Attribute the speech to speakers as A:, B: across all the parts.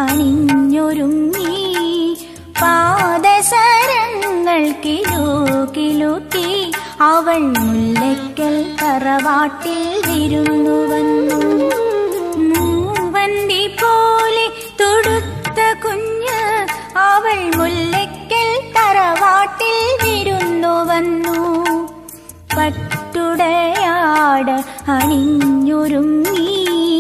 A: അണിഞ്ഞൊരുങ്ങി പാദസരങ്ങൾ കിലൂക്കി അവൾ മുല്ലയ്ക്കൽ തറവാട്ടിൽ വിരുന്നു വന്നു മൂവന്തി പോലെ തൊടുത്ത കുഞ്ഞ് അവൾ മുല്ലയ്ക്കൽ തറവാട്ടിൽ വിരുന്നു വന്നു പട്ടുടയാട് അണിഞ്ഞൊരുങ്ങി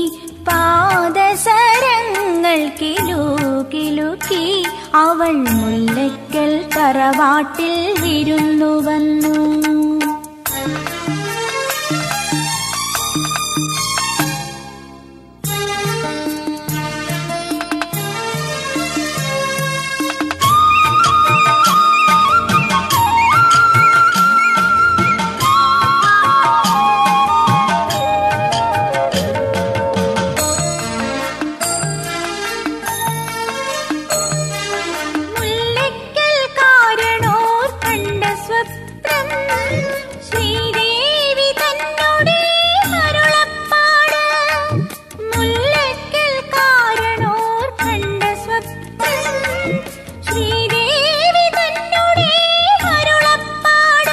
A: പാദസരങ്ങൾ കിലൂക്കി അവൾ മുല്ലയ്ക്കൽ തറവാട്ടിൽ വിരുന്നു വന്നു മുല്ലയ്ക്കൽ കാരണോർ കണ്ട സ്വപ്നം ശ്രീദേവി തന്നോടെ അരുളപ്പാട് മുല്ലയ്ക്കൽ കാരണോർ കണ്ട സ്വപ്നം ശ്രീദേവി തന്നോടെ അരുളപ്പാട്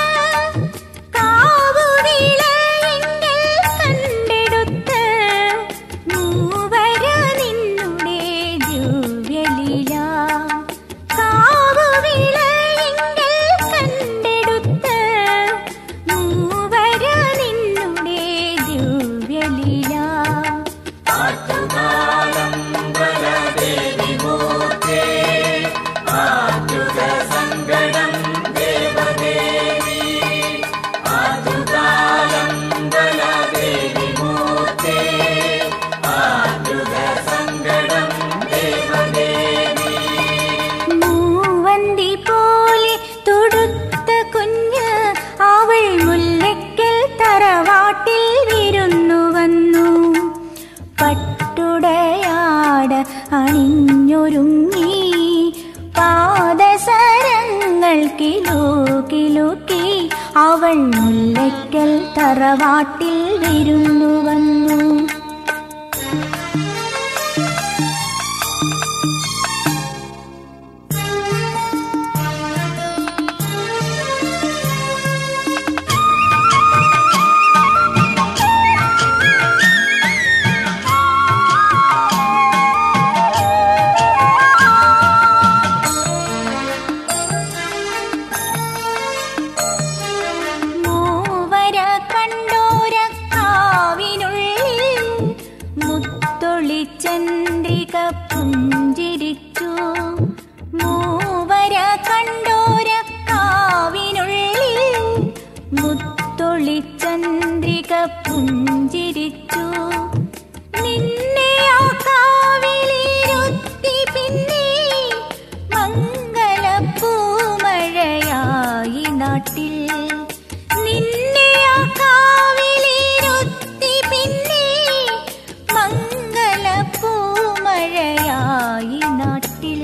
A: കാവുവിളയെങ്കിൽ കണ്ടെടുത്ത് മൂവര നിന്നുടെ ദിവ്യലീല കാവുവിളയെങ്കിൽ കണ്ടെടുത്ത് മൂവര നിന്നുടെ ദിവ്യലീല മൂവന്തി പോലെ തൊടുത്ത കുഞ്ഞ് അവൾ മുല്ലയ്ക്കൽ തറവാട്ടിൽ വിരുന്നു വന്നു പട്ടുടയാട് അണിഞ്ഞൊരുങ്ങി പാദസരങ്ങൾ കിലൂക്കി അവൾ മുല്ലയ്ക്കൽ തറവാട്ടിൽ വിരുന്നു വന്നു മൂവര കണ്ടോര കാവിനുള്ളിൽ മുത്തൊളി ചന്ദ്രിക പുഞ്ചിരിച്ചു മൂവര കണ്ടോര കാവിനുള്ളിൽ മുത്തൊളി ചന്ദ്രിക പുഞ്ചിരിച്ചു നിന്നെ ആ കാവിലിരുത്തി പിന്നെ മംഗളപ്പൂമഴയായി നാട്ടിൽ നിന്നെ ആ കാവിലിരുത്തി പിന്നെ മംഗളപ്പൂമഴയായി നാട്ടിൽ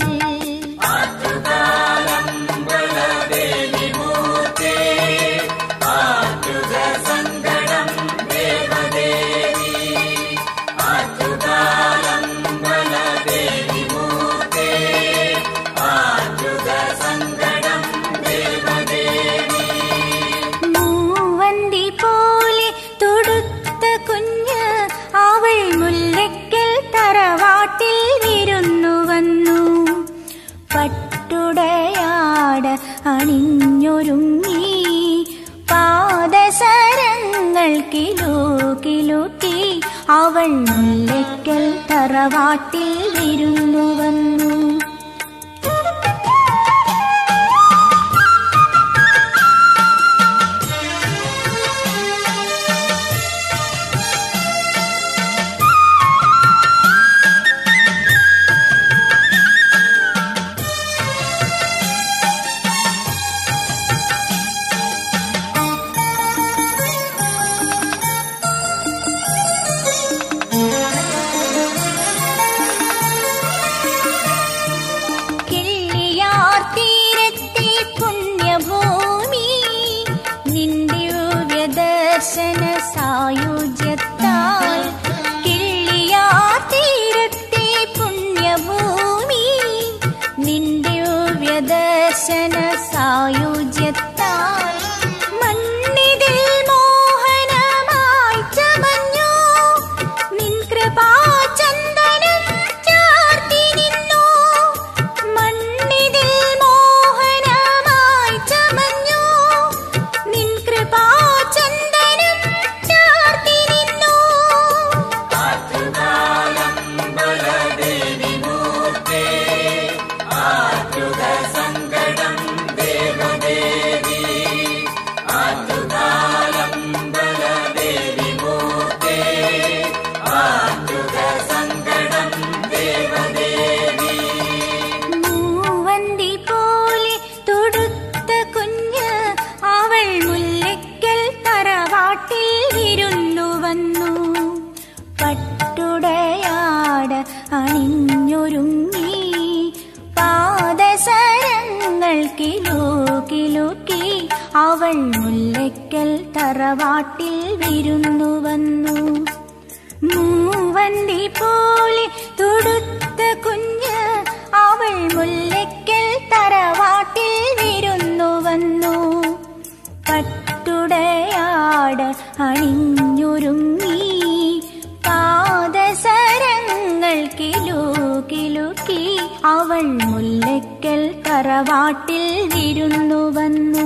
A: മൂവന്തി പോലെ തൊടുത്ത കുഞ്ഞ് അവൾ മുല്ലയ്ക്കൽ തറവാട്ടിൽ വിരുന്നു വന്നു പട്ടുടയാട് അണിഞ്ഞൊരുങ്ങി പാദസരങ്ങൾ കിലൂക്കി അവൾ മുല്ലയ്ക്കൽ തറവാട്ടിൽ വിരുന്നു വന്നു പട്ടുടയാട അണിഞ്ഞൊരുങ്ങി പാദസരങ്ങൾ കിലുക്കി അവൾ മുല്ലയ്ക്കൽ തറവാട്ടിൽ വിരുന്നു വന്നു മൂവന്തി പോലെ തൊടുത്ത കുഞ്ഞ് അവൾ മുല്ലയ്ക്കൽ തറവാട്ടിൽ വിരുന്നു വന്നു പട്ടുടയാട അണിഞ്ഞൊരുങ്ങി പാദസരങ്ങൾ കിലുക്കി അവൾ മുല്ലയ്ക്കൽ തറവാട്ടിൽ വിരുന്നു വന്നു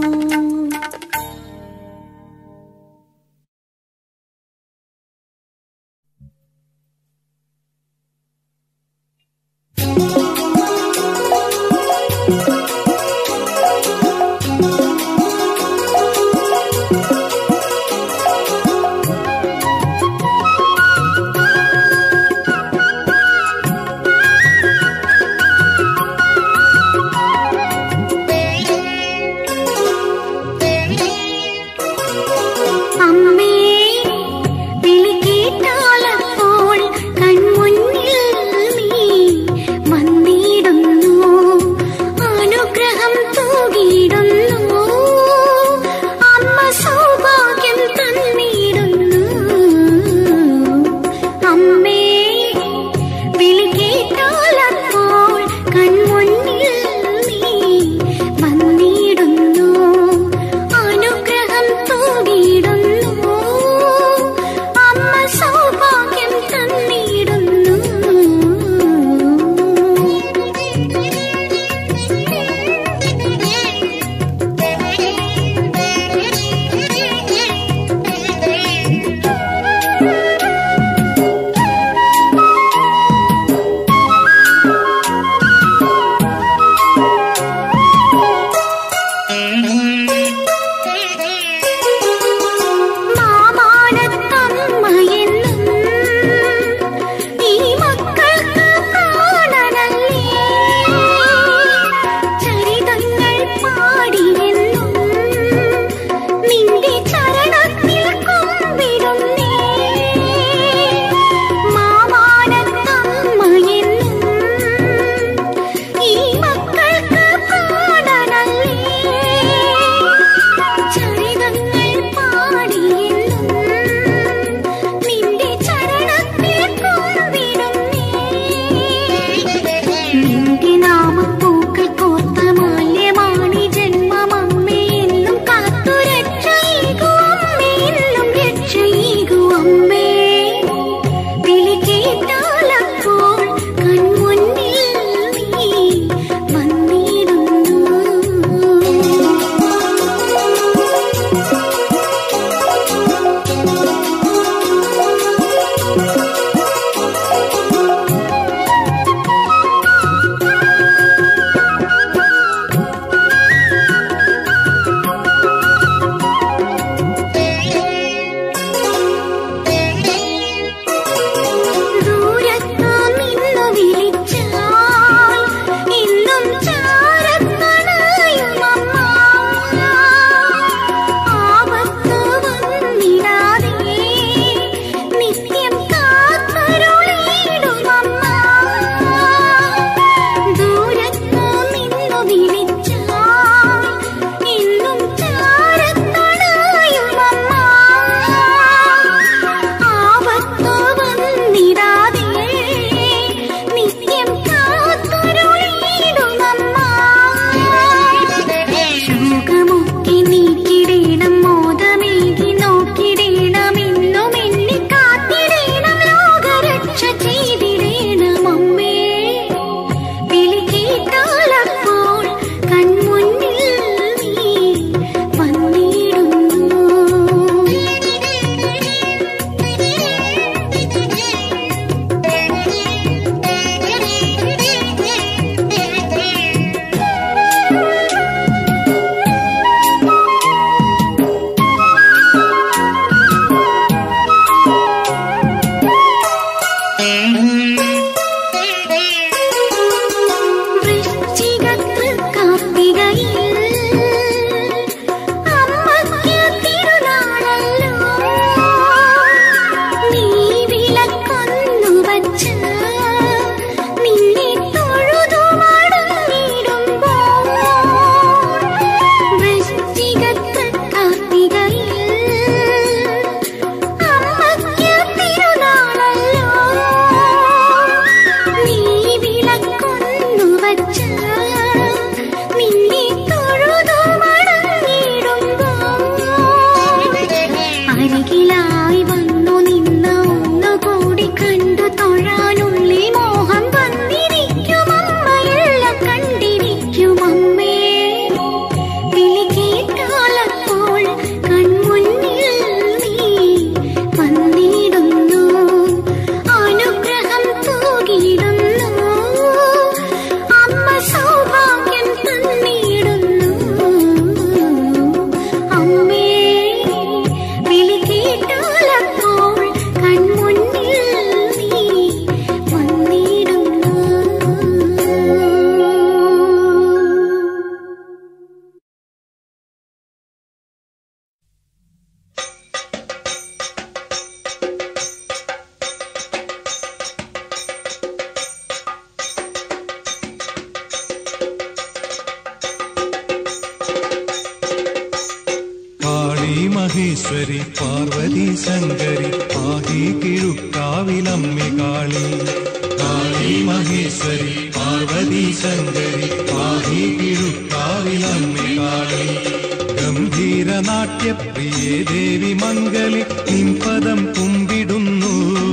B: മഹേശ്വരി പാർവതി ശങ്കരി പാഹി കിഴുക്കാവിലമ്മികാളി കാളി മഹേശ്വരി പാർവതി ശങ്കരി പാഹി കിഴുക്കാവിലമ്മികാളി ഗംഭീര നാട്യപ്രിയേ ദേവി മംഗലി നിൻപദം കുമ്പിടുന്നു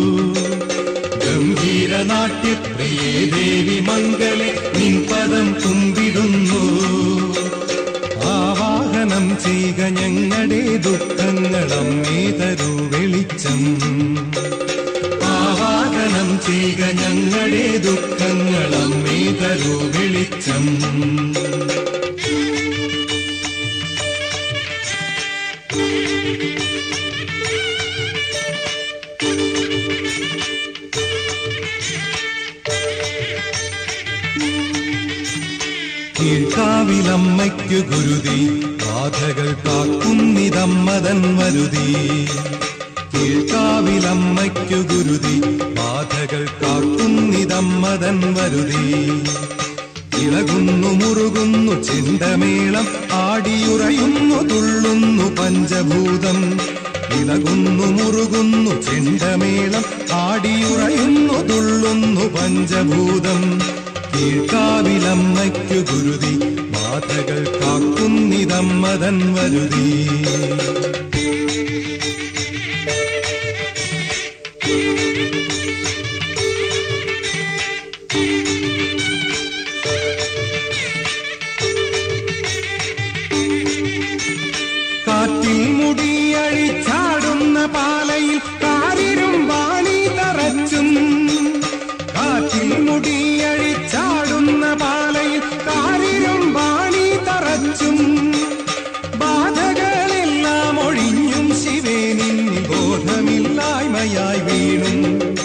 B: ഗംഭീര നാട്യപ്രിയേ ദേവി മംഗളെ നിൻപദം കുമ്പിടുന്നു ആവാഹനം ചെയ്യുക ഞങ്ങളുടെ ദുഃഖങ്ങളമ്മേ തരൂ വെളിച്ചം ആവാഹനം ചെയ്യുക ഞങ്ങളുടെ ദുഃഖങ്ങളമ്മേ തരൂ വെളിച്ചം കീഴ്ക്കാവിലമ്മയ്ക്കു ഗുരുതി ബാധകൾ കാക്കുന്നിതമ്മതൻ വരുതി കീഴ്ക്കാവിലമ്മയ്ക്കു ഗുരുതി ബാധകൾ കാക്കുന്നിതമ്മതൻ വരുതി ഇളകുന്നു മുറുകുന്നു ചെണ്ടമേളം ആടിയുറയുന്നു തുള്ളുന്നു പഞ്ചഭൂതം ഇളകുന്നു മുറുകുന്നു ചെണ്ടമേളം ആടിയുറയുന്നു തുള്ളുന്നു പഞ്ചഭൂതം കീഴ്ക്കാവിലമ്മയ്ക്കു ഗുരുതി ബാധകൾ കാക്കുന്നിതമ്മതൻ വരുതി കാറ്റിൽ മുടിയഴിച്ചാടുന്ന പാലയിൽ കാരിരും വാണി തറച്ചും കാറ്റിൽ മുടിയഴിച്ചാടുന്ന പാലയിൽ കാരിരും വാണി തറച്ചും ബാധകളെല്ലാം ഒഴിഞ്ഞും ശിവേനിൻ ബോധമില്ലായ്മയായി വീണും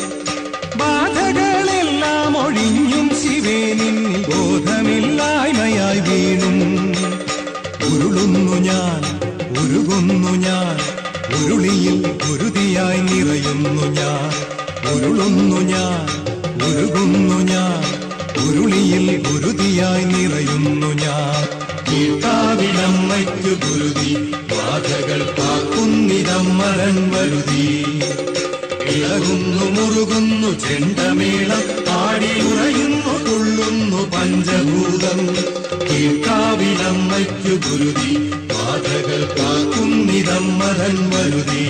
B: ബാധകളെല്ലാം ഒഴിഞ്ഞും ശിവേനിൻ ബോധമില്ലായ്മയായി വീണും ഉരുളുന്നു ഞാൻ ഉരുകുന്നു ഞാൻ ഉരുളിയിൽ ഉരുതിയായി നിറയുന്നു ഞാൻ ഉരുളുന്നു ഞാൻ ഉരുകുന്നു ഞാൻ ഉരുളിയിൽ ഉരുതിയായി നിറയുന്നു ഞാൻ കീഴ്ത്താവിലമ്മയ്ക്കു ഗുരുതി ബാധകൾ കാക്കുന്നിതമ്മരൻ വരുതി ഇളകുന്നു മുറുകുന്നു ചെണ്ടമേളം ആടി ഉറയുന്നു തുള്ളുന്നു പഞ്ചഭൂതം കീഴ്ക്കാവിലമ്മയ്ക്കു ഗുരുതി ബാധകൾ കാക്കുന്നിതമ്മരൻ വരുതി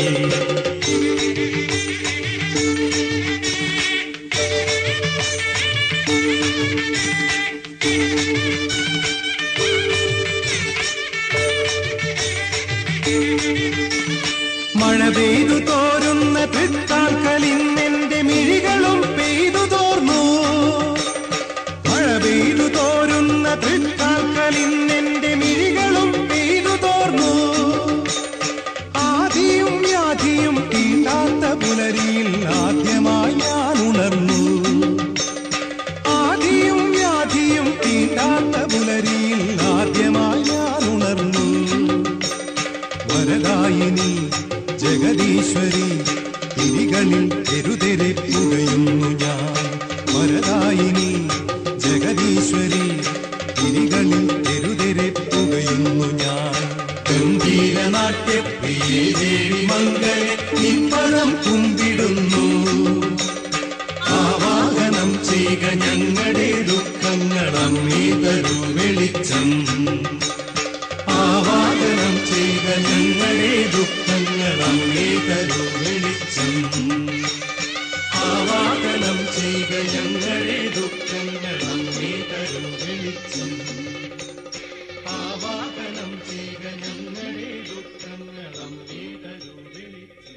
B: മഴ പെയ്തു തോരുന്ന തൃത്താൽക്കലിന്നെന്റെ മിഴികളും പെയ്തു തോർന്നു മഴ പെയ്തു തോരുന്ന തൃത്താൽക്കലിന്നെന്റെ മിഴികളും പെയ്തു തോർന്നു ആദിയും വ്യാധിയും തീണ്ടാത്ത പുലരിയിൽ ആദ്യമായി ഞാൻ ഉണർന്നു ആദിയും വ്യാധിയും തീണ്ടാത്ത പുലരിയിൽ ആദ്യമായി ഞാൻ ഉണർന്നു വരദായിനി ജഗദീശ്വരി തിരികളിൽ തെരുതെരെ പുകയുന്നു ഞാൻ വരദായിനി ജഗദീശ്വരി തിരികളിൽ തെരുതെരെ പുകയുന്നു ഞാൻ ഗംഭീര നാട്യപ്രിയേ ദേവി മംഗളെ നിപ്പണം കുമ്പിടുന്നു ആവാഹനം ചെയ്യുക ഞങ്ങളുടെ ദുഃഖങ്ങളമ്മേ തരൂ വെളിച്ചം ആവാഹനം ചെയ്ത ഞങ്ങളുടെ ദുഃഖങ്ങൾ അങ്ങേ തരൂ വെളിച്ചം ആവാഹനം ചെയ്ത ഞങ്ങളുടെ ദുഃഖങ്ങൾ അങ്ങേ തരൂ വെളിച്ചം ആവാഹനം ചെയ്ത ഞങ്ങളുടെ ദുഃഖങ്ങൾ അങ്ങേ തരൂ വെളിച്ചം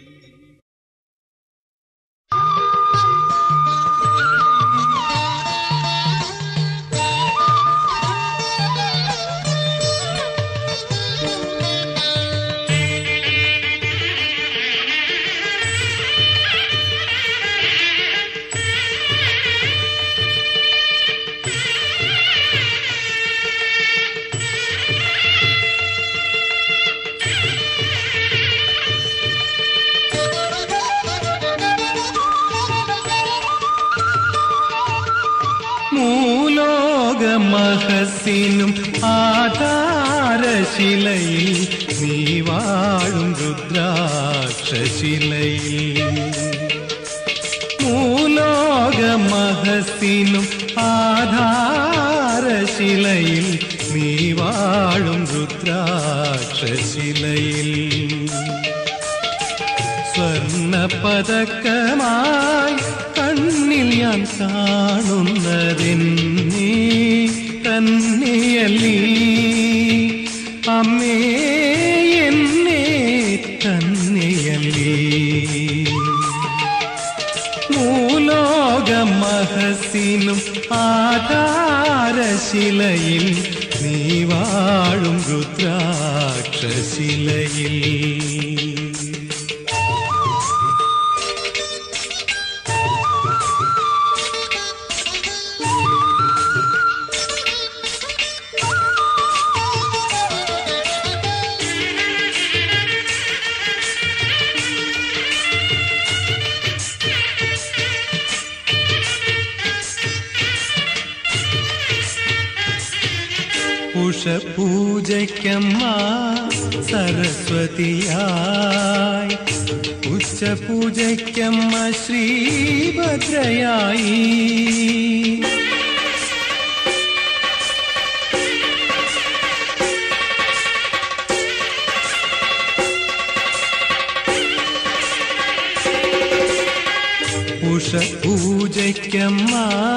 B: മൂലോകമഹസിനും ആധാരശിലയിൽ നീ വാഴും രുദ്രാക്ഷശിലയിൽ മൂലോകമഹസിനും ആധാരശിലയിൽ നീ വാഴും രുദ്രാക്ഷശിലയിൽ സ്വർണ പതക്കമായി കണ്ണിൽ ഞാൻ കാണുന്നതെന്നേ തന്നെയല്ലീ അമ്മേ എന്നെ തന്നെയല്ലീ മൂലോകമഹസിനും ആധാരശിലയിൽ നീ വാഴും രുദ്രാക്ഷശിലയിൽ ഉഷപൂജയ്ക്കമ്മ സരസ്വതിയായി ഉച്ചപൂജയ്ക്കമ്മ ശ്രീഭദ്രയായി ഉഷപൂജയ്ക്കമ്മ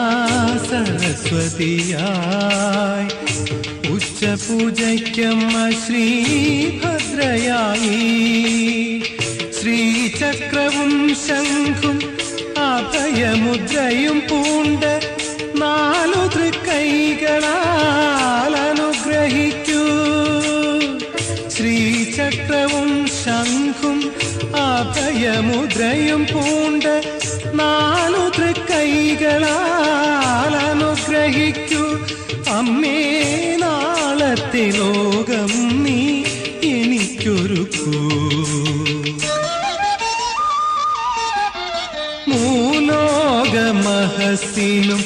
B: സരസ്വതിയായി ഉച്ചപൂജയ്ക്കമ്മ ശ്രീഭദ്രയായി ശ്രീചക്രവും ശംഖും അഭയമുദ്രയും പൂണ്ട് നാലു തൃക്കൈകളാൽ അനുഗ്രഹിക്കൂ ശ്രീചക്രവും ശംഖും അഭയമുദ്രയും പൂണ്ട് നാലു തൃക്കൈകളാൽ അനുഗ്രഹിക്കൂ അമ്മേ നാളത്തെ ലോകം നീ എനിക്കൊരുക്കൂ മൂലോകമഹസിനും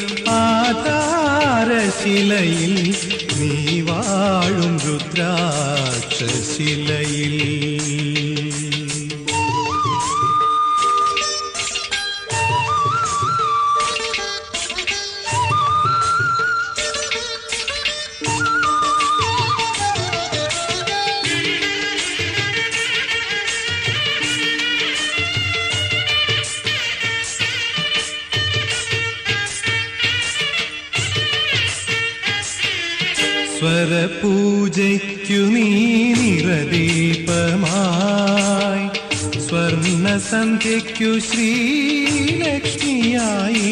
B: ആധാരശിലയിൽ നീ വാഴും രുദ്രാക്ഷശിലയിൽ സ്വരപൂജയ്ക്കു നീ നിറദീപമായി സ്വർണ സന്ധ്യയ്ക്കു ശ്രീലക്ഷ്മിയായി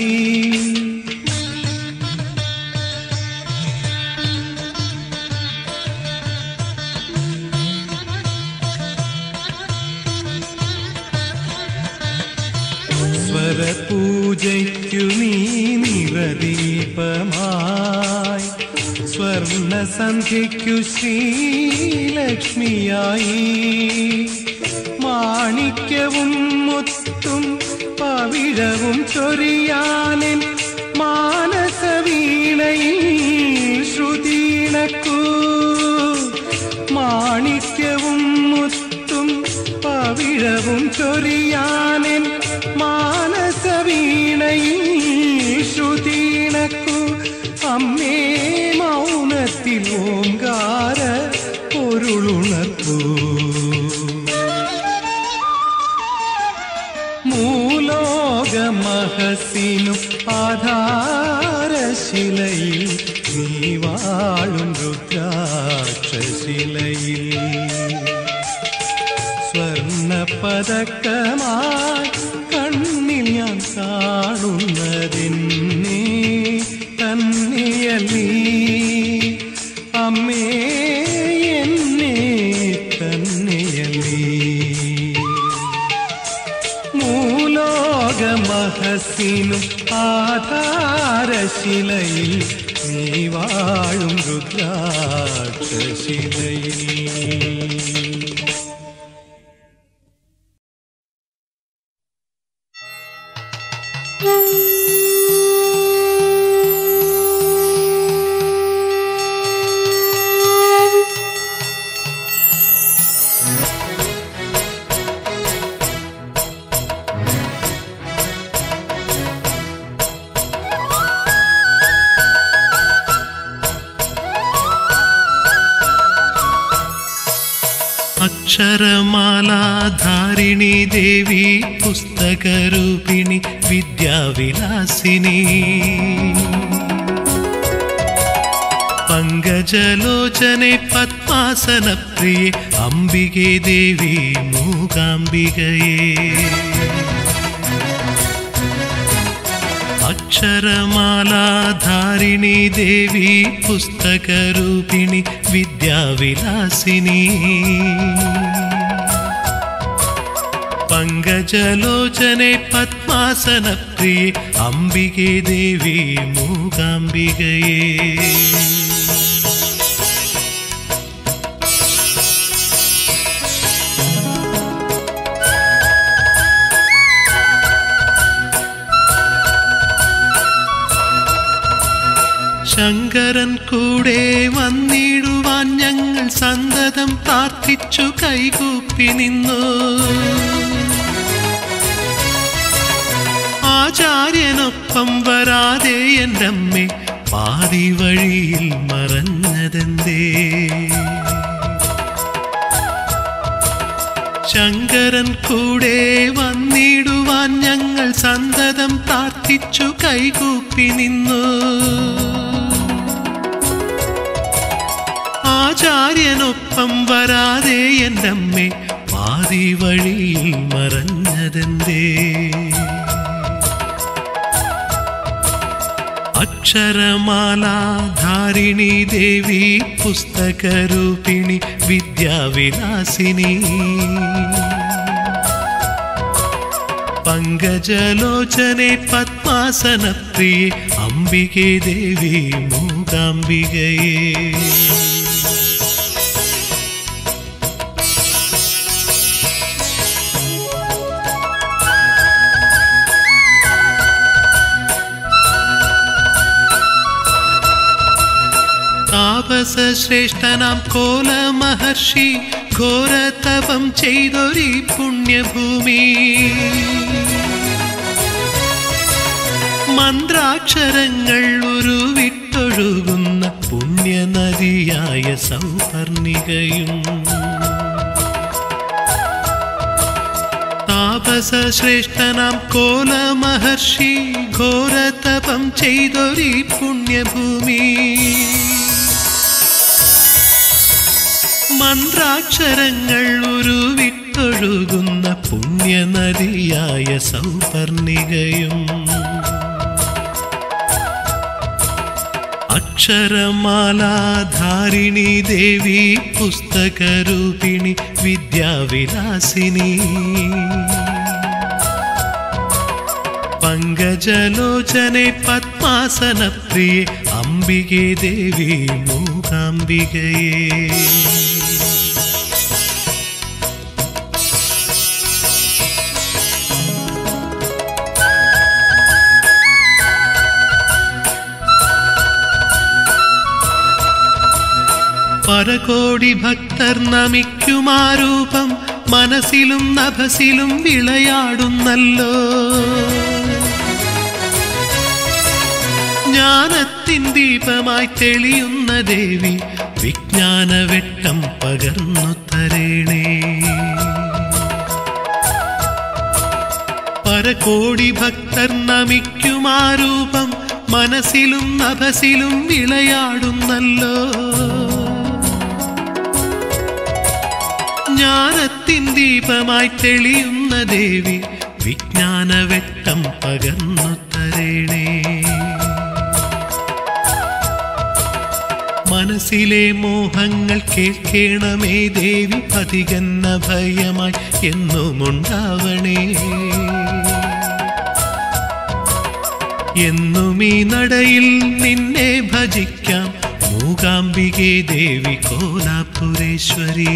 B: സ്വരപൂജയ്ക്കു നീ നിറദീപമായി സ്വർണ സന്ധ്യയ്ക്കു ശ്രീലക്ഷ്മിയായി മാണിക്യവും മുത്തും പവിഴവും ചൊരിയാനിൻ മാനസവീണയിൽ ശ്രുതീണക്കൂ മാണിക്യവും മുത്തും പവിഴവും ചൊരിയാനിൻ മാനസവീണയിൽ ശ്രുതീണക്കു അമ്മേ മൗനത്തിൽ ഓങ്കാര പൊരുളുണർത്തൂ മൂലോകമഹസിനും ആധാരശിലയിൽ നീ വാഴും രുദ്രാക്ഷശിലയിൽ സ്വർണ പതക്കമായി കണ്ണിൽ ഞാൻ കാണുന്നതെന്നേ തന്നെയല്ലീ അമ്മേ എന്നെ തന്നെയല്ലീ മൂലോകമഹസിനും ആധാരശിലയിൽ നീ വാഴും രുദ്രാക്ഷശിലയിൽ അക്ഷരമാലാധാരിണി ദേവി പുസ്തകരൂപിണി വിദ്യാവിലാസിനി പങ്കജലോചനെ പത്മാസനപ്രിയെ അംബികെ ദേവി മൂകാംബികയെ അക്ഷരമാലാധാരിണി ദേവി പുസ്തകരൂപിണി വിദ്യാവിലാസിനി പങ്കജലോചനെ പത്മാസനപ്രിയെ അംബികെ ദേവി മൂകാംബികയെ ശങ്കരൻ കൂടെ വന്നിടുവാൻ ഞങ്ങൾ സന്തതം പ്രാർത്ഥിച്ചു കൈകൂപ്പി നിന്നു ആചാര്യനൊപ്പം വരാതെ എൻ്റെ അമ്മേ പാതി വഴിയിൽ മറഞ്ഞതെന്തേ ശങ്കരൻ കൂടെ വന്നിടുവാൻ ഞങ്ങൾ സന്തതം പ്രാർത്ഥിച്ചു കൈകൂപ്പി നിന്നു ആചാര്യനൊപ്പം വരാതെ എൻ്റെ അമ്മേ പാതി വഴിയിൽ മറഞ്ഞതെന്തേ അക്ഷരമാലാധാരിണി ദേവി പുസ്തകരൂപിണി വിദ്യാവിലാസിനി പങ്കജലോചനെ പത്മാസനപ്രിയെ അംബികെ ദേവി മൂകാംബികയെ താപസ ശ്രേഷ്ഠനാം കോല മഹർഷി ഘോരതപം ചെയ്തൊരു പുണ്യഭൂമി മന്ത്രാക്ഷരങ്ങൾ ഉരുവിട്ടൊഴുകുന്ന പുണ്യനദിയായ സൗപർണികയും താപസ ശ്രേഷ്ഠനാം കോല മഹർഷി ഘോരതപം ചെയ്തൊരു പുണ്യഭൂമി മന്ത്രാക്ഷരങ്ങൾ ഉരുവിട്ടൊഴുകുന്ന പുണ്യനദിയായ സൗപർണികയും അക്ഷരമാലാധാരിണി ദേവി പുസ്തകരൂപിണി വിദ്യാവിലാസിനി പങ്കജലോചനെ പത്മാസനപ്രിയെ അംബികെ ദേവി മൂകാംബികയെ പരകോടി ഭക്തർ നമിക്കുമാരൂപം മനസ്സിലും നഭസിലും വിളയാടുന്നല്ലോ ജ്ഞാനത്തിൻ ദീപമായി തെളിയുന്ന ദേവി വിജ്ഞാനവെട്ടം പകർന്നു തരേണേ പരകോടി ഭക്തർ നമിക്കുമാരൂപം മനസ്സിലും നഭസിലും വിളയാടുന്നല്ലോ ജ്ഞാനത്തിൻ ദീപമായി തെളിയുന്ന ദേവി വിജ്ഞാനവെട്ടം പകർന്നു തരേണേ മനസ്സിലെ മോഹങ്ങൾ കേൾക്കണമേ ദേവി പതികന്ന ഭയമായി എന്നുമുണ്ടാവണേ എന്നും ഈ നടയിൽ നിന്നെ ഭജിക്കാം മൂകാംബികെ ദേവി കോലാപുരേശ്വരി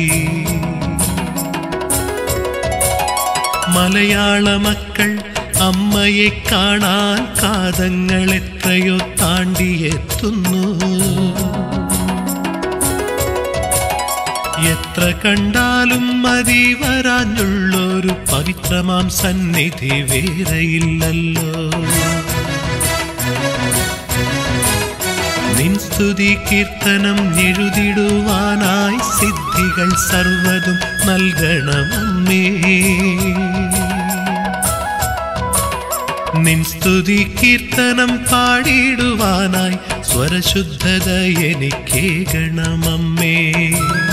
B: മലയാള മക്കൾ അമ്മയെ കാണാൻ കാതങ്ങൾ എത്രയോ താണ്ടിയെത്തുന്നു എത്ര കണ്ടാലും മതി വരാഞ്ഞുള്ളൊരു പവിത്രമാം സന്നിധി വേറെയില്ലല്ലോ നിൻ സ്തുതി കീർത്തനം എഴുതിടുവാനായി സിദ്ധികൾ സർവതും നൽകണമമ്മേ നിൻ സ്തുതി കീർത്തനം പാടിടുവാനായി സ്വരശുദ്ധത എനിക്കേകണമമ്മേ